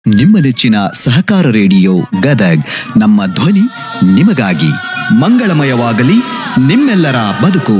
ನಿಮ್ಮ ನೆಚ್ಚಿನ ಸಹಕಾರ ರೇಡಿಯೋ ಗದಗ್ ನಮ್ಮ ಧ್ವನಿ ನಿಮಗಾಗಿ ಮಂಗಳಮಯವಾಗಲಿ ನಿಮ್ಮೆಲ್ಲರ ಬದುಕು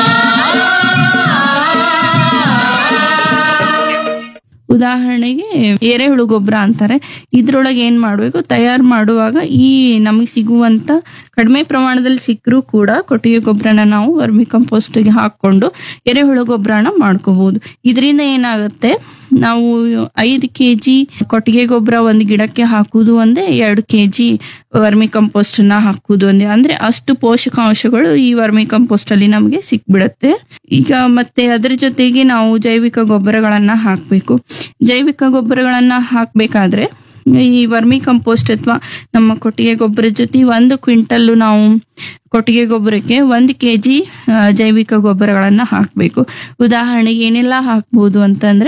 ಉದಾಹರಣೆಗೆ ಎರೆಹುಳು ಗೊಬ್ಬರ ಅಂತಾರೆ ಇದ್ರೊಳಗೆ ಏನ್ ಮಾಡಬೇಕು ತಯಾರು ಮಾಡುವಾಗ ಈ ನಮಗೆ ಸಿಗುವಂತ ಕಡಿಮೆ ಪ್ರಮಾಣದಲ್ಲಿ ಸಿಕ್ಕರೂ ಕೂಡ ಕೊಟ್ಟಿಗೆ ಗೊಬ್ಬರನ ನಾವು ವರ್ಮಿ ಕಂಪೋಸ್ಟ್ಗೆ ಹಾಕೊಂಡು ಎರೆಹುಳು ಗೊಬ್ಬರನ ಮಾಡ್ಕೋಬಹುದು ಇದರಿಂದ ಏನಾಗುತ್ತೆ ನಾವು ಐದು ಕೆ ಜಿ ಕೊಟ್ಟಿಗೆ ಗೊಬ್ಬರ ಒಂದು ಗಿಡಕ್ಕೆ ಹಾಕುವುದು ಒಂದೇ ಎರಡು ಕೆ ಜಿ ವರ್ಮಿ ಕಂಪೋಸ್ಟ್ ನ ಹಾಕುವುದು ಒಂದೇ ಅಂದ್ರೆ ಅಷ್ಟು ಪೋಷಕಾಂಶಗಳು ಈ ವರ್ಮಿ ಕಂಪೋಸ್ಟ್ ಅಲ್ಲಿ ನಮಗೆ ಸಿಕ್ಬಿಡತ್ತೆ ಈಗ ಮತ್ತೆ ಅದರ ಜೊತೆಗೆ ನಾವು ಜೈವಿಕ ಗೊಬ್ಬರಗಳನ್ನ ಹಾಕಬೇಕು ಜೈವಿಕ ಗೊಬ್ಬರಗಳನ್ನ ಹಾಕ್ಬೇಕಾದ್ರೆ ಈ ವರ್ಮಿ ಕಂಪೋಸ್ಟ್ ಅಥವಾ ನಮ್ಮ ಕೊಟ್ಟಿಗೆ ಗೊಬ್ಬರದ ಜೊತೆ ಒಂದು ಕ್ವಿಂಟಲ್ ನಾವು ಕೊಟ್ಟಿಗೆ ಗೊಬ್ಬರಕ್ಕೆ ಒಂದು ಕೆ ಜಿ ಜೈವಿಕ ಗೊಬ್ಬರಗಳನ್ನ ಹಾಕಬೇಕು ಉದಾಹರಣೆಗೆ ಏನೆಲ್ಲ ಹಾಕ್ಬೋದು ಅಂತಂದ್ರೆ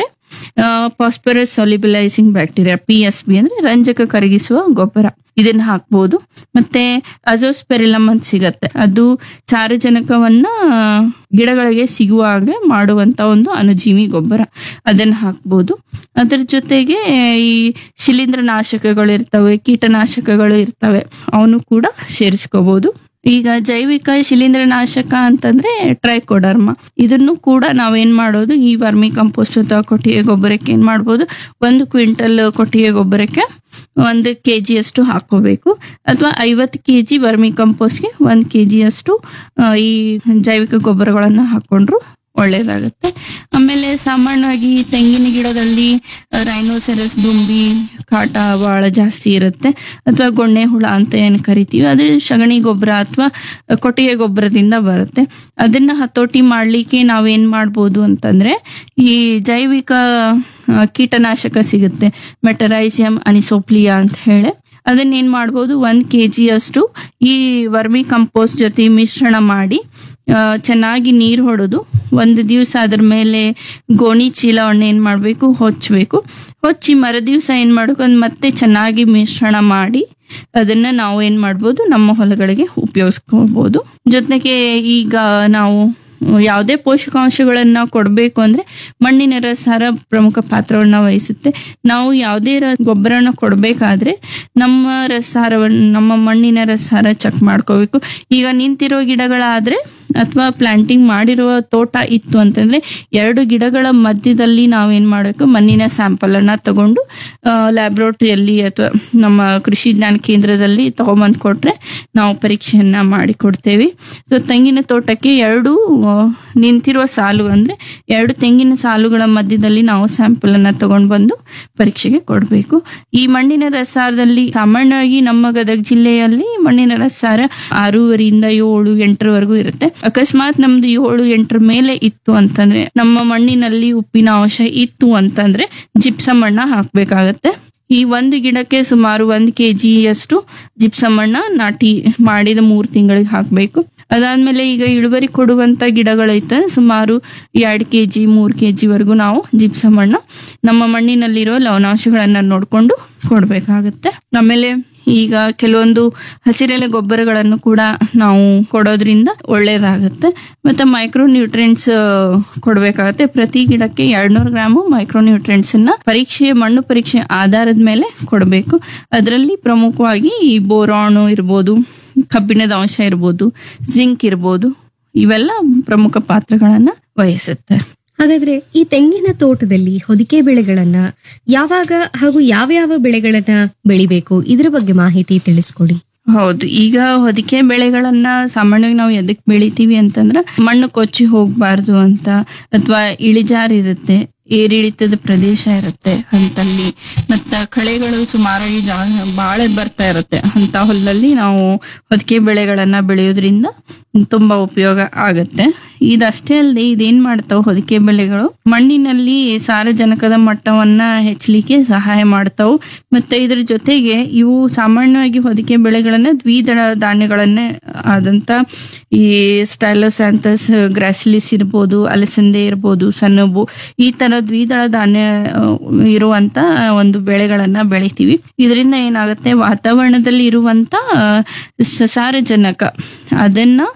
phosphorus solubilising bacteria P S B ಅಂದ್ರೆ ರಂಜಕ ಕರಗಿಸುವ ಗೊಬ್ಬರ ಇದನ್ನ ಹಾಕ್ಬೋದು ಮತ್ತೆ ಅಜೋಸ್ಪೆರಿಲಮ್ ಅಂತ ಸಿಗತ್ತೆ ಅದು ಸಾರಜನಕವನ್ನ ಗಿಡಗಳಿಗೆ ಸಿಗುವ ಹಾಗೆ ಮಾಡುವಂತ ಒಂದು ಅನುಜೀವಿ ಗೊಬ್ಬರ ಅದನ್ನ ಹಾಕ್ಬೋದು ಅದರ ಜೊತೆಗೆ ಈ ಶಿಲೀಂಧ್ರ ನಾಶಕಗಳು ಇರ್ತವೆ ಕೀಟನಾಶಕಗಳು ಇರ್ತವೆ ಅವನು ಕೂಡ ಸೇರಿಸ್ಕೋಬಹುದು ಈಗ ಜೈವಿಕ ಶಿಲೀಂಧ್ರನಾಶಕ ಅಂತಂದ್ರೆ ಟ್ರೈಕೋಡರ್ಮ ಇದನ್ನು ಕೂಡ ನಾವೇನ್ ಮಾಡೋದು ಈ ವರ್ಮಿ ಕಂಪೋಸ್ಟ್ ಅಥವಾ ಕೊಟ್ಟಿಗೆ ಗೊಬ್ಬರಕ್ಕೆ ಏನ್ ಮಾಡ್ಬೋದು ಒಂದು ಕ್ವಿಂಟಲ್ ಕೊಟ್ಟಿಗೆ ಗೊಬ್ಬರಕ್ಕೆ ಒಂದು ಕೆ ಅಷ್ಟು ಹಾಕೋಬೇಕು ಅಥವಾ ಐವತ್ತು ಕೆ ಜಿ ವರ್ಮಿ ಕಂಪೋಸ್ಟ್ಗೆ ಒಂದು ಕೆ ಅಷ್ಟು ಆ, ಈ ಜೈವಿಕ ಗೊಬ್ಬರಗಳನ್ನ ಹಾಕೊಂಡ್ರು ಒಳ್ಳೇದಾಗುತ್ತೆ ಆಮೇಲೆ ಸಾಮಾನ್ಯವಾಗಿ ತೆಂಗಿನ ಗಿಡದಲ್ಲಿ ರೈನೋಸೆರಸ್ ದುಂಬಿ ಕಾಟ ಬಹಳ ಜಾಸ್ತಿ ಇರುತ್ತೆ ಅಥವಾ ಗೊಣ್ಣೆ ಹುಳ ಅಂತ ಏನು ಕರಿತೀವಿ ಅದು ಸಗಣಿ ಗೊಬ್ಬರ ಅಥವಾ ಕೊಟ್ಟಿಗೆ ಗೊಬ್ಬರದಿಂದ ಬರುತ್ತೆ ಅದನ್ನ ಹತೋಟಿ ಮಾಡ್ಲಿಕ್ಕೆ ನಾವೇನ್ ಮಾಡ್ಬೋದು ಅಂತಂದ್ರೆ ಈ ಜೈವಿಕ ಆ, ಕೀಟನಾಶಕ ಸಿಗುತ್ತೆ ಮೆಟರೈಸಿಯಂ ಅನಿಸೋಪ್ಲಿಯಾ ಅಂತ ಹೇಳಿ ಅದನ್ನ ಏನ್ ಮಾಡ್ಬೋದು ಒಂದ್ ಕೆ ಅಷ್ಟು ಈ ವರ್ಮಿ ಕಂಪೋಸ್ಟ್ ಜೊತೆ ಮಿಶ್ರಣ ಮಾಡಿ ಆ, ಚೆನ್ನಾಗಿ ನೀರು ಹೊಡೆದು ಒಂದು ದಿವಸ ಅದ್ರ ಮೇಲೆ ಗೋಣಿ ಚೀಲವನ್ನ ಏನ್ ಮಾಡ್ಬೇಕು ಹೊಚ್ಚಬೇಕು ಹೊಚ್ಚಿ ಮರ ದಿವಸ ಏನ್ ಮಾಡ್ಬೇಕು ಅದ್ ಮತ್ತೆ ಚೆನ್ನಾಗಿ ಮಿಶ್ರಣ ಮಾಡಿ ಅದನ್ನ ನಾವು ಏನ್ ಮಾಡ್ಬೋದು ನಮ್ಮ ಹೊಲಗಳಿಗೆ ಉಪಯೋಗಿಸ್ಕೋಬಹುದು ಜೊತೆಗೆ ಈಗ ನಾವು ಯಾವುದೇ ಪೋಷಕಾಂಶಗಳನ್ನ ಕೊಡಬೇಕು ಅಂದ್ರೆ ಮಣ್ಣಿನ ರಸಾರ ಪ್ರಮುಖ ಪಾತ್ರವನ್ನ ವಹಿಸುತ್ತೆ ನಾವು ಯಾವುದೇ ರ ಗೊಬ್ಬರನ ಕೊಡಬೇಕಾದ್ರೆ ನಮ್ಮ ರಸಾರವನ್ನು ನಮ್ಮ ಮಣ್ಣಿನ ರಸಾರ ಚೆಕ್ ಮಾಡ್ಕೋಬೇಕು ಈಗ ನಿಂತಿರೋ ಗಿಡಗಳಾದ್ರೆ ಅಥವಾ ಪ್ಲಾಂಟಿಂಗ್ ಮಾಡಿರುವ ತೋಟ ಇತ್ತು ಅಂತಂದ್ರೆ ಎರಡು ಗಿಡಗಳ ಮಧ್ಯದಲ್ಲಿ ನಾವೇನ್ ಮಾಡಬೇಕು ಮಣ್ಣಿನ ಸ್ಯಾಂಪಲ್ ಅನ್ನ ತಗೊಂಡು ಲ್ಯಾಬ್ರೋಟರಿಯಲ್ಲಿ ಅಥವಾ ನಮ್ಮ ಕೃಷಿ ಜ್ಞಾನ ಕೇಂದ್ರದಲ್ಲಿ ತಗೊಂಬಂದ್ ಕೊಟ್ರೆ ನಾವು ಪರೀಕ್ಷೆಯನ್ನ ಮಾಡಿ ಕೊಡ್ತೇವೆ ಸೊ ತೆಂಗಿನ ತೋಟಕ್ಕೆ ಎರಡು ಆ, ನಿಂತಿರುವ ಸಾಲು ಅಂದ್ರೆ ಎರಡು ತೆಂಗಿನ ಸಾಲುಗಳ ಮಧ್ಯದಲ್ಲಿ ನಾವು ಸ್ಯಾಂಪಲ್ ಅನ್ನ ತಗೊಂಡು ಬಂದು ಪರೀಕ್ಷೆಗೆ ಕೊಡಬೇಕು ಈ ಮಣ್ಣಿನ ರಸಾರದಲ್ಲಿ ಸಾಮಾನ್ಯವಾಗಿ ನಮ್ಮ ಗದಗ ಜಿಲ್ಲೆಯಲ್ಲಿ ಮಣ್ಣಿನ ರಸಾರ ಆರೂವರೆಯಿಂದ ಏಳು ಎಂಟರವರೆಗೂ ಇರುತ್ತೆ ಅಕಸ್ಮಾತ್ ನಮ್ದು ಏಳು ಎಂಟರ ಮೇಲೆ ಇತ್ತು ಅಂತಂದ್ರೆ ನಮ್ಮ ಮಣ್ಣಿನಲ್ಲಿ ಉಪ್ಪಿನ ಅಂಶ ಇತ್ತು ಅಂತಂದ್ರೆ ಜಿಪ್ಸಮ್ ಮಣ್ಣ ಹಾಕ್ಬೇಕಾಗತ್ತೆ ಈ ಒಂದು ಗಿಡಕ್ಕೆ ಸುಮಾರು ಒಂದ್ ಕೆ ಅಷ್ಟು ಜಿಪ್ಸಮ್ ಮಣ್ಣ ನಾಟಿ ಮಾಡಿದ ಮೂರ್ ತಿಂಗಳಿಗೆ ಹಾಕ್ಬೇಕು ಅದಾದ್ಮೇಲೆ ಈಗ ಇಳುವರಿ ಕೊಡುವಂತ ಗಿಡಗಳೈತೆ ಸುಮಾರು ಎರಡ್ ಕೆ ಜಿ ಮೂರ್ ಕೆ ವರೆಗೂ ನಾವು ಜಿಪ್ಸಮ್ ಮಣ್ಣ ನಮ್ಮ ಮಣ್ಣಿನಲ್ಲಿರೋ ಲವಣಾಂಶಗಳನ್ನ ನೋಡ್ಕೊಂಡು ಕೊಡ್ಬೇಕಾಗತ್ತೆ ಆಮೇಲೆ ಈಗ ಕೆಲವೊಂದು ಹಸಿರೆಲೆ ಗೊಬ್ಬರಗಳನ್ನು ಕೂಡ ನಾವು ಕೊಡೋದ್ರಿಂದ ಒಳ್ಳೇದಾಗುತ್ತೆ ಮತ್ತೆ ಮೈಕ್ರೋ ನ್ಯೂಟ್ರಿಯೆಂಟ್ಸ್ ಕೊಡಬೇಕಾಗತ್ತೆ ಪ್ರತಿ ಗಿಡಕ್ಕೆ ಎರಡ್ನೂರು ಗ್ರಾಮು ಮೈಕ್ರೋ ನ್ಯೂಟ್ರಿಯೆಂಟ್ಸ್ ಅನ್ನ ಪರೀಕ್ಷೆ ಮಣ್ಣು ಪರೀಕ್ಷೆ ಆಧಾರದ ಮೇಲೆ ಕೊಡಬೇಕು ಅದರಲ್ಲಿ ಪ್ರಮುಖವಾಗಿ ಈ ಬೋರಾಣು ಇರ್ಬೋದು ಕಬ್ಬಿಣದ ಅಂಶ ಇರ್ಬೋದು ಜಿಂಕ್ ಇರ್ಬೋದು ಇವೆಲ್ಲ ಪ್ರಮುಖ ಪಾತ್ರಗಳನ್ನ ವಹಿಸುತ್ತೆ ಹಾಗಾದ್ರೆ ಈ ತೆಂಗಿನ ತೋಟದಲ್ಲಿ ಹೊದಿಕೆ ಬೆಳೆಗಳನ್ನ ಯಾವಾಗ ಹಾಗೂ ಯಾವ ಯಾವ ಬೆಳೆಗಳನ್ನ ಬೆಳಿಬೇಕು ಇದ್ರ ಬಗ್ಗೆ ಮಾಹಿತಿ ತಿಳಿಸ್ಕೊಡಿ ಹೌದು ಈಗ ಹೊದಿಕೆ ಬೆಳೆಗಳನ್ನ ಸಾಮಾನ್ಯವಾಗಿ ನಾವು ಎದಕ್ ಬೆಳಿತೀವಿ ಅಂತಂದ್ರ ಮಣ್ಣು ಕೊಚ್ಚಿ ಹೋಗ್ಬಾರ್ದು ಅಂತ ಅಥವಾ ಇಳಿಜಾರು ಇರುತ್ತೆ ಏರಿಳಿತದ ಪ್ರದೇಶ ಇರುತ್ತೆ ಅಂತಲ್ಲಿ ಮತ್ತ ಕಳೆಗಳು ಸುಮಾರಾಗಿ ಜಾ- ಬಾಳ ಬರ್ತಾ ಇರುತ್ತೆ ಅಂತ ಹೊಲದಲ್ಲಿ ನಾವು ಹೊದಿಕೆ ಬೆಳೆಗಳನ್ನ ಬೆಳೆಯೋದ್ರಿಂದ ತುಂಬಾ ಉಪಯೋಗ ಆಗತ್ತೆ ಇದಷ್ಟೇ ಅಲ್ಲದೆ ಇದೇನ್ ಮಾಡ್ತಾವ ಹೊದಿಕೆ ಬೆಳೆಗಳು ಮಣ್ಣಿನಲ್ಲಿ ಸಾರಜನಕದ ಮಟ್ಟವನ್ನ ಹೆಚ್ಚಲಿಕ್ಕೆ ಸಹಾಯ ಮಾಡ್ತಾವು ಮತ್ತೆ ಇದ್ರ ಜೊತೆಗೆ ಇವು ಸಾಮಾನ್ಯವಾಗಿ ಹೊದಿಕೆ ಬೆಳೆಗಳನ್ನ ದ್ವಿದಳ ಧಾನ್ಯಗಳನ್ನ ಆದಂತ ಈ ಸ್ಟೈಲೋಸ್ಯಾಂಥಸ್ ಗ್ರಾಸಿಲಿಸ್ ಇರ್ಬೋದು ಅಲಸಂದೆ ಇರ್ಬೋದು ಸನ್ನಬು ಈ ತರ ದ್ವಿದಳ ಧಾನ್ಯ ಆ, ಇರುವಂತ ಒಂದು ಬೆಳೆಗಳನ್ನ ಬೆಳಿತೀವಿ ಇದರಿಂದ ಏನಾಗುತ್ತೆ ವಾತಾವರಣದಲ್ಲಿ ಇರುವಂತ ಆ, ಸಸಾರಜನಕ ಅದನ್ನ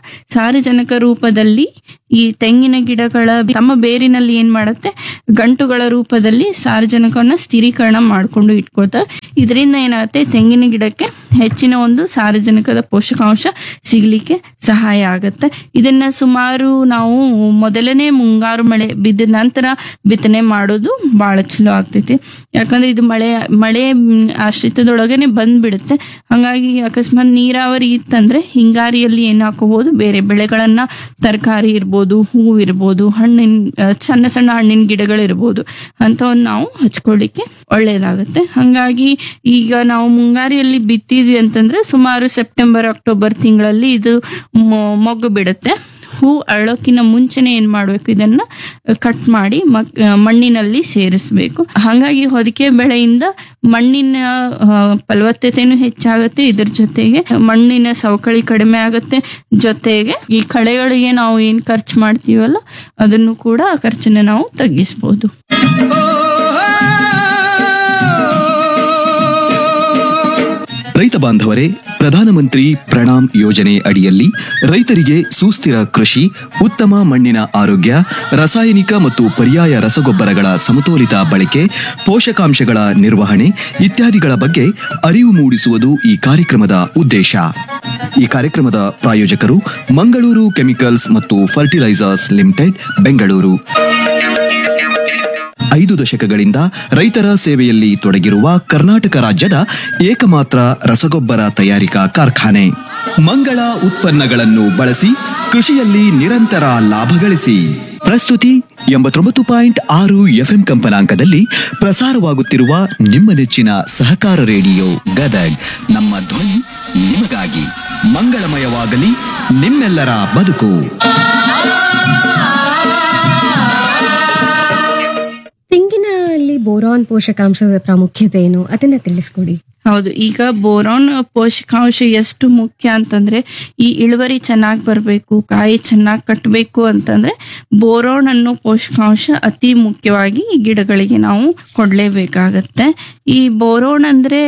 ಸಾರಜನಕ ರೂಪದಲ್ಲಿ ಈ ತೆಂಗಿನ ಗಿಡಗಳ ತಮ್ಮ ಬೇರಿನಲ್ಲಿ ಏನ್ ಮಾಡುತ್ತೆ ಗಂಟುಗಳ ರೂಪದಲ್ಲಿ ಸಾರಜನಕವನ್ನ ಸ್ಥಿರೀಕರಣ ಮಾಡ್ಕೊಂಡು ಇಟ್ಕೋತಾರೆ ಇದರಿಂದ ಏನಾಗುತ್ತೆ ತೆಂಗಿನ ಗಿಡಕ್ಕೆ ಹೆಚ್ಚಿನ ಒಂದು ಸಾರಜನಕದ ಪೋಷಕಾಂಶ ಸಿಗ್ಲಿಕ್ಕೆ ಸಹಾಯ ಆಗುತ್ತೆ ಇದನ್ನ ಸುಮಾರು ನಾವು ಮೊದಲನೇ ಮುಂಗಾರು ಮಳೆ ಬಿದ್ದ ನಂತರ ಬಿತ್ತನೆ ಮಾಡೋದು ಬಹಳ ಚಲೋ ಆಗ್ತೈತಿ ಯಾಕಂದ್ರೆ ಇದು ಮಳೆ ಮಳೆ ಮ್, ಆಶ್ರಿತದೊಳಗನೆ ಬಂದ್ಬಿಡುತ್ತೆ ಹಾಗಾಗಿ ಅಕಸ್ಮಾತ್ ನೀರಾವರಿ ಇತ್ತಂದ್ರೆ ಹಿಂಗಾರಿಯಲ್ಲಿ ಏನ್ ಹಾಕೋಬಹುದು ಬೇರೆ ಬೆಳೆಗಳನ್ನ ತರಕಾರಿ ಇರ್ಬೋದು ಹೂವು ಇರ್ಬೋದು ಹಣ್ಣಿನ ಆ, ಸಣ್ಣ ಸಣ್ಣ ಹಣ್ಣಿನ ಗಿಡಗಳಿರ್ಬೋದು ಅಂಥವನ್ನ ನಾವು ಹಚ್ಕೊಳ್ಳಿಕ್ಕೆ ಒಳ್ಳೇದಾಗುತ್ತೆ ಹಾಗಾಗಿ ಈಗ ನಾವು ಮುಂಗಾರಿಯಲ್ಲಿ ಬಿತ್ತಿದ್ವಿ ಅಂತಂದ್ರೆ ಸುಮಾರು ಸೆಪ್ಟೆಂಬರ್ ಅಕ್ಟೋಬರ್ ತಿಂಗಳಲ್ಲಿ ಇದು ಮೊ- ಮೊಗ್ಗು ಬಿಡುತ್ತೆ ಹೂ ಅರಳೋಕ್ಕಿಂತ ಮುಂಚೆನೆ ಏನ್ ಮಾಡ್ಬೇಕು ಇದನ್ನ ಕಟ್ ಮಾಡಿ ಮಕ್- ಆ, ಮಣ್ಣಿನಲ್ಲಿ ಸೇರಿಸ್ಬೇಕು ಹಾಗಾಗಿ ಹೊದಿಕೆ ಬೆಳೆಯಿಂದ ಮಣ್ಣಿನ ಆ, ಫಲವತ್ತತೆನೂ ಹೆಚ್ಚಾಗುತ್ತೆ ಇದ್ರ ಜೊತೆಗೆ ಮಣ್ಣಿನ ಸವಕಳಿ ಕಡಿಮೆ ಆಗುತ್ತೆ ಜೊತೆಗೆ ಈ ಕಳೆಗಳಿಗೆ ನಾವು ಏನ್ ಖರ್ಚು ಮಾಡ್ತೀವಲ್ಲ ಅದನ್ನು ಕೂಡ ಆ ಖರ್ಚನ್ನ ನಾವು ತಗ್ಗಿಸ್ಬೋದು ರೈತ ಬಾಂಧವರೇ ಪ್ರಧಾನಮಂತ್ರಿ ಪ್ರಣಾಮ್ ಯೋಜನೆ ಅಡಿಯಲ್ಲಿ ರೈತರಿಗೆ ಸುಸ್ಥಿರ ಕೃಷಿ ಉತ್ತಮ ಮಣ್ಣಿನ ಆರೋಗ್ಯ ರಾಸಾಯನಿಕ ಮತ್ತು ಪರ್ಯಾಯ ರಸಗೊಬ್ಬರಗಳ ಸಮತೋಲಿತ ಬಳಕೆ ಪೋಷಕಾಂಶಗಳ ನಿರ್ವಹಣೆ ಇತ್ಯಾದಿಗಳ ಬಗ್ಗೆ ಅರಿವು ಮೂಡಿಸುವುದು ಈ ಕಾರ್ಯಕ್ರಮದ ಉದ್ದೇಶ ಈ ಕಾರ್ಯಕ್ರಮದ ಪ್ರಾಯೋಜಕರು ಮಂಗಳೂರು ಕೆಮಿಕಲ್ಸ್ ಮತ್ತು ಫರ್ಟಿಲೈಸರ್ಸ್ ಲಿಮಿಟೆಡ್ ಬೆಂಗಳೂರು ಐದು ದಶಕಗಳಿಂದ ರೈತರ ಸೇವೆಯಲ್ಲಿ ತೊಡಗಿರುವ ಕರ್ನಾಟಕ ರಾಜ್ಯದ ಏಕಮಾತ್ರ ರಸಗೊಬ್ಬರ ತಯಾರಿಕಾ ಕಾರ್ಖಾನೆ ಮಂಗಳ ಉತ್ಪನ್ನಗಳನ್ನು ಬಳಸಿ ಕೃಷಿಯಲ್ಲಿ ನಿರಂತರ ಲಾಭ ಗಳಿಸಿ ಪ್ರಸ್ತುತಿ ಎಂಬತ್ತೊಂಬತ್ತು ಪಾಯಿಂಟ್ ಆರು ಎಫ್ಎಂ ಕಂಪನಾಂಕದಲ್ಲಿ ಪ್ರಸಾರವಾಗುತ್ತಿರುವ ನಿಮ್ಮ ನೆಚ್ಚಿನ ಸಹಕಾರ ರೇಡಿಯೋ ಗದಗ್ ನಮ್ಮ ಧ್ವನಿ ನಿಮಗಾಗಿ ಮಂಗಳಮಯವಾಗಲಿ ನಿಮ್ಮೆಲ್ಲರ ಬದುಕು ತೆಂಗಿನಲ್ಲಿ ಬೋರಾನ್ ಪೋಷಕಾಂಶದ ಪ್ರಾಮುಖ್ಯತೆ ಏನು ಅದನ್ನ ತಿಳಿಸ್ಕೊಡಿ ಹೌದು ಈಗ ಬೋರಾನ್ ಪೋಷಕಾಂಶ ಎಷ್ಟು ಮುಖ್ಯ ಅಂತಂದ್ರೆ ಈ ಇಳುವರಿ ಚೆನ್ನಾಗಿ ಬರಬೇಕು ಕಾಯಿ ಚೆನ್ನಾಗಿ ಕಟ್ಟಬೇಕು ಅಂತಂದ್ರೆ ಬೋರಾನ್ ಅನ್ನೋ ಪೋಷಕಾಂಶ ಅತಿ ಮುಖ್ಯವಾಗಿ ಈ ಗಿಡಗಳಿಗೆ ನಾವು ಕೊಡ್ಲೇಬೇಕಾಗತ್ತೆ ಈ ಬೋರೋನ್ ಅಂದ್ರೆ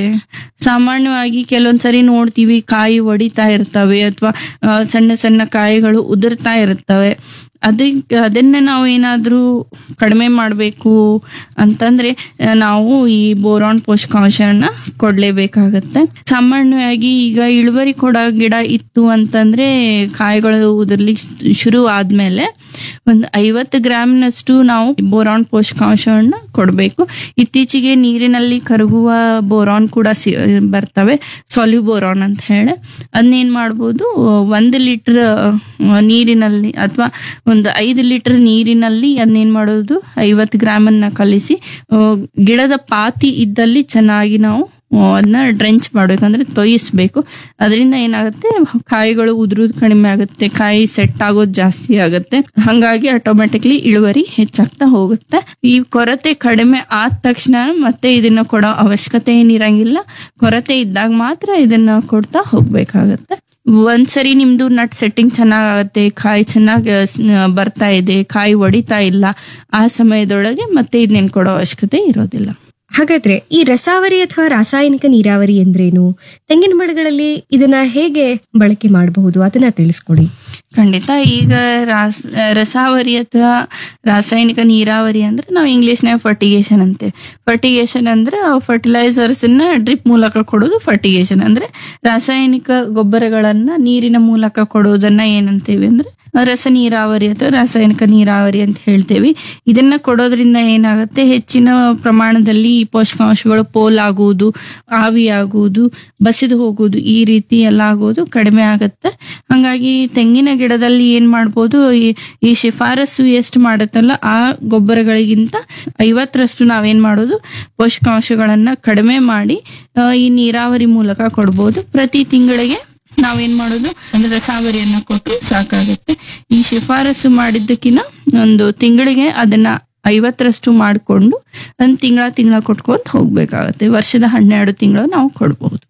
ಸಾಮಾನ್ಯವಾಗಿ ಕೆಲವೊಂದ್ಸರಿ ನೋಡ್ತೀವಿ ಕಾಯಿ ಒಡಿತಾ ಇರ್ತವೆ ಅಥವಾ ಸಣ್ಣ ಸಣ್ಣ ಕಾಯಿಗಳು ಉದುರ್ತಾ ಇರ್ತವೆ ಅದಕ್ಕೆ ಅದನ್ನ ನಾವು ಏನಾದ್ರೂ ಕಡಿಮೆ ಮಾಡಬೇಕು ಅಂತಂದ್ರೆ ಆ, ನಾವು ಈ ಬೋರಾನ್ ಪೋಷಕಾಂಶನ ಕೊಡ್ಲೇಬೇಕಾಗತ್ತೆ ಸಾಮಾನ್ಯವಾಗಿ ಈಗ ಇಳುವರಿ ಕೊಡೋ ಗಿಡ ಇತ್ತು ಅಂತಂದ್ರೆ ಕಾಯಿಗಳು ಉದುರ್ಲಿಕ್ಕೆ ಶುರು ಆದ್ಮೇಲೆ ಒಂದು ಐವತ್ತು ಗ್ರಾಮ್ನಷ್ಟು ನಾವು ಬೋರಾನ್ ಪೋಷಕಾಂಶವನ್ನ ಕೊಡಬೇಕು ಇತ್ತೀಚೆಗೆ ನೀರಿನಲ್ಲಿ ಕರಗುವ ಬೋರಾನ್ ಕೂಡ ಸಿ ಬರ್ತವೆ ಸಾಲ್ಯು ಬೋರಾನ್ ಅಂತ ಹೇಳಿ ಅದನ್ನೇನ್ ಮಾಡ್ಬೋದು ಒಂದು ಲೀಟರ್ ನೀರಿನಲ್ಲಿ ಅಥವಾ ಒಂದು ಐದು ಲೀಟರ್ ನೀರಿನಲ್ಲಿ ಅದನ್ನೇನ್ ಮಾಡೋದು ಐವತ್ತು ಗ್ರಾಮನ್ನ ಕಲಿಸಿ ಆ, ಗಿಡದ ಪಾತಿ ಇದ್ದಲ್ಲಿ ಚೆನ್ನಾಗಿ ನಾವು ಅದನ್ನ ಡ್ರೆಂಚ್ ಮಾಡ್ಬೇಕಂದ್ರೆ ತೊಯಿಸ್ಬೇಕು ಅದರಿಂದ ಏನಾಗುತ್ತೆ ಕಾಯಿಗಳು ಉದುರುದು ಕಡಿಮೆ ಆಗುತ್ತೆ ಕಾಯಿ ಸೆಟ್ ಆಗೋದು ಜಾಸ್ತಿ ಆಗುತ್ತೆ ಹಂಗಾಗಿ ಆಟೋಮೆಟಿಕ್ಲಿ ಇಳುವರಿ ಹೆಚ್ಚಾಗ್ತಾ ಹೋಗುತ್ತೆ ಈ ಕೊರತೆ ಕಡಿಮೆ ಆದ ತಕ್ಷಣ ಮತ್ತೆ ಇದನ್ನ ಕೊಡೋ ಅವಶ್ಯಕತೆ ಏನಿರಂಗಿಲ್ಲ ಕೊರತೆ ಇದ್ದಾಗ ಮಾತ್ರ ಇದನ್ನ ಕೊಡ್ತಾ ಹೋಗ್ಬೇಕಾಗತ್ತೆ ಒಂದ್ಸರಿ ನಿಮ್ದು ನಟ್ ಸೆಟ್ಟಿಂಗ್ ಚೆನ್ನಾಗಾಗತ್ತೆ ಕಾಯಿ ಚೆನ್ನಾಗಿ ಬರ್ತಾ ಇದೆ ಕಾಯಿ ಒಡಿತಾ ಇಲ್ಲ ಆ ಸಮಯದೊಳಗೆ ಮತ್ತೆ ಇದನ್ನೇನು ಕೊಡೋ ಅವಶ್ಯಕತೆ ಇರೋದಿಲ್ಲ ಹಾಗಾದ್ರೆ ಈ ರಸಾವರಿ ಅಥವಾ ರಾಸಾಯನಿಕ ನೀರಾವರಿ ಎಂದ್ರೇನು ತೆಂಗಿನ ಮರಗಳಲ್ಲಿ ಇದನ್ನ ಹೇಗೆ ಬಳಕೆ ಮಾಡಬಹುದು ಅದನ್ನ ತಿಳಿಸ್ಕೊಡಿ ಖಂಡಿತ ಈಗ ರಾಸ್ ರಸಾವರಿ ಅಥವಾ ರಾಸಾಯನಿಕ ನೀರಾವರಿ ಅಂದ್ರೆ ನಾವು ಇಂಗ್ಲಿಷ್ನಾಗ ಫರ್ಟಿಗೇಷನ್ ಅಂತೆ ಫರ್ಟಿಗೇಷನ್ ಅಂದ್ರೆ ಫರ್ಟಿಲೈಸರ್ಸ್ ನ ಡ್ರಿಪ್ ಮೂಲಕ ಕೊಡೋದು ಫರ್ಟಿಗೇಷನ್ ಅಂದ್ರೆ ರಾಸಾಯನಿಕ ಗೊಬ್ಬರಗಳನ್ನ ನೀರಿನ ಮೂಲಕ ಕೊಡೋದನ್ನ ಏನಂತೀವಿ ಅಂದ್ರೆ ರಸ ನೀರಾವರಿ ಅಥವಾ ರಾಸಾಯನಿಕ ನೀರಾವರಿ ಅಂತ ಹೇಳ್ತೇವೆ ಇದನ್ನ ಕೊಡೋದ್ರಿಂದ ಏನಾಗುತ್ತೆ ಹೆಚ್ಚಿನ ಪ್ರಮಾಣದಲ್ಲಿ ಈ ಪೋಷಕಾಂಶಗಳು ಪೋಲಾಗುವುದು ಆವಿಯಾಗುವುದು ಬಸಿದು ಹೋಗುವುದು ಈ ರೀತಿ ಎಲ್ಲ ಆಗೋದು ಕಡಿಮೆ ಆಗುತ್ತೆ ಹಾಗಾಗಿ ತೆಂಗಿನ ಗಿಡದಲ್ಲಿ ಏನ್ ಮಾಡ್ಬೋದು ಈ ಈ ಶಿಫಾರಸು ಎಷ್ಟು ಮಾಡುತ್ತಲ್ಲ ಆ ಗೊಬ್ಬರಗಳಿಗಿಂತ ಐವತ್ತರಷ್ಟು ನಾವೇನ್ ಮಾಡೋದು ಪೋಷಕಾಂಶಗಳನ್ನ ಕಡಿಮೆ ಮಾಡಿ ಆ, ಈ ನೀರಾವರಿ ಮೂಲಕ ಕೊಡ್ಬೋದು ಪ್ರತಿ ತಿಂಗಳಿಗೆ ನಾವೇನ್ ಮಾಡೋದು ಒಂದು ರಸಾವರಿಯನ್ನ ಕೊಟ್ಟರು ಸಾಕಾಗುತ್ತೆ ಈ ಶಿಫಾರಸು ಮಾಡಿದ್ದಕ್ಕಿಂತ ಒಂದು ತಿಂಗಳಿಗೆ ಅದನ್ನ ಐವತ್ತರಷ್ಟು ಮಾಡಿಕೊಂಡು ಒಂದು ತಿಂಗಳ ತಿಂಗಳ ಕೊಟ್ಕೊಂತ ಹೋಗ್ಬೇಕಾಗತ್ತೆ ವರ್ಷದ ಹನ್ನೆರಡು ತಿಂಗಳು ನಾವು ಕೊಡ್ಬಹುದು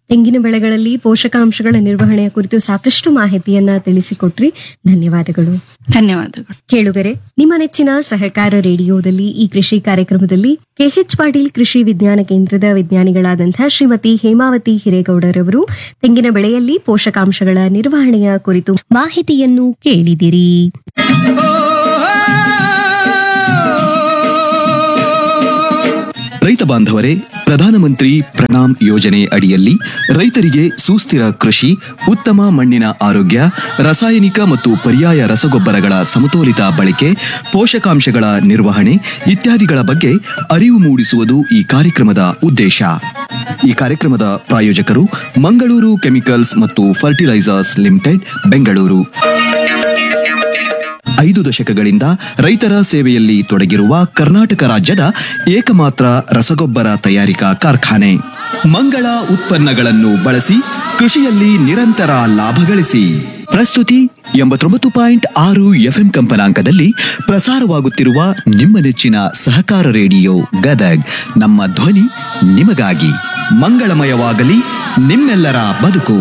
ತೆಂಗಿನ ಬೆಳೆಗಳಲ್ಲಿ ಪೋಷಕಾಂಶಗಳ ನಿರ್ವಹಣೆಯ ಕುರಿತು ಸಾಕಷ್ಟು ಮಾಹಿತಿಯನ್ನ ತಿಳಿಸಿಕೊಟ್ರಿ ಧನ್ಯವಾದಗಳು ಧನ್ಯವಾದಗಳು ಕೇಳುಗರೆ ನಿಮ್ಮ ನೆಚ್ಚಿನ ಸಹಕಾರ ರೇಡಿಯೋದಲ್ಲಿ ಈ ಕೃಷಿ ಕಾರ್ಯಕ್ರಮದಲ್ಲಿ ಕೆಎಚ್ ಪಾಟೀಲ್ ಕೃಷಿ ವಿಜ್ಞಾನ ಕೇಂದ್ರದ ವಿಜ್ಞಾನಿಗಳಾದಂತಹ ಶ್ರೀಮತಿ ಹೇಮಾವತಿ ಹಿರೇಗೌಡರವರು ತೆಂಗಿನ ಬೆಳೆಯಲ್ಲಿ ಪೋಷಕಾಂಶಗಳ ನಿರ್ವಹಣೆಯ ಕುರಿತು ಮಾಹಿತಿಯನ್ನು ಕೇಳಿದಿರಿ ರೈತ ಬಾಂಧವರೇ ಪ್ರಧಾನಮಂತ್ರಿ ಪ್ರಣಾಮ್ ಯೋಜನೆ ಅಡಿಯಲ್ಲಿ ರೈತರಿಗೆ ಸುಸ್ಥಿರ ಕೃಷಿ ಉತ್ತಮ ಮಣ್ಣಿನ ಆರೋಗ್ಯ ರಾಸಾಯನಿಕ ಮತ್ತು ಪರ್ಯಾಯ ರಸಗೊಬ್ಬರಗಳ ಸಮತೋಲಿತ ಬಳಕೆ ಪೋಷಕಾಂಶಗಳ ನಿರ್ವಹಣೆ ಇತ್ಯಾದಿಗಳ ಬಗ್ಗೆ ಅರಿವು ಮೂಡಿಸುವುದು ಈ ಕಾರ್ಯಕ್ರಮದ ಉದ್ದೇಶ ಈ ಕಾರ್ಯಕ್ರಮದ ಪ್ರಾಯೋಜಕರು ಮಂಗಳೂರು ಕೆಮಿಕಲ್ಸ್ ಮತ್ತು ಫರ್ಟಿಲೈಸರ್ಸ್ ಲಿಮಿಟೆಡ್ ಬೆಂಗಳೂರು ಐದು ದಶಕಗಳಿಂದ ರೈತರ ಸೇವೆಯಲ್ಲಿ ತೊಡಗಿರುವ ಕರ್ನಾಟಕ ರಾಜ್ಯದ ಏಕಮಾತ್ರ ರಸಗೊಬ್ಬರ ತಯಾರಿಕಾ ಕಾರ್ಖಾನೆ ಮಂಗಳ ಉತ್ಪನ್ನಗಳನ್ನು ಬಳಸಿ ಕೃಷಿಯಲ್ಲಿ ನಿರಂತರ ಲಾಭ ಗಳಿಸಿ ಪ್ರಸ್ತುತಿ ಎಂಬತ್ತೊಂಬತ್ತು ಪಾಯಿಂಟ್ ಆರು ಎಫ್ಎಂ ಕಂಪನಾಂಕದಲ್ಲಿ ಪ್ರಸಾರವಾಗುತ್ತಿರುವ ನಿಮ್ಮ ನೆಚ್ಚಿನ ಸಹಕಾರ ರೇಡಿಯೋ ಗದಗ್ ನಮ್ಮ ಧ್ವನಿ ನಿಮಗಾಗಿ ಮಂಗಳಮಯವಾಗಲಿ ನಿಮ್ಮೆಲ್ಲರ ಬದುಕು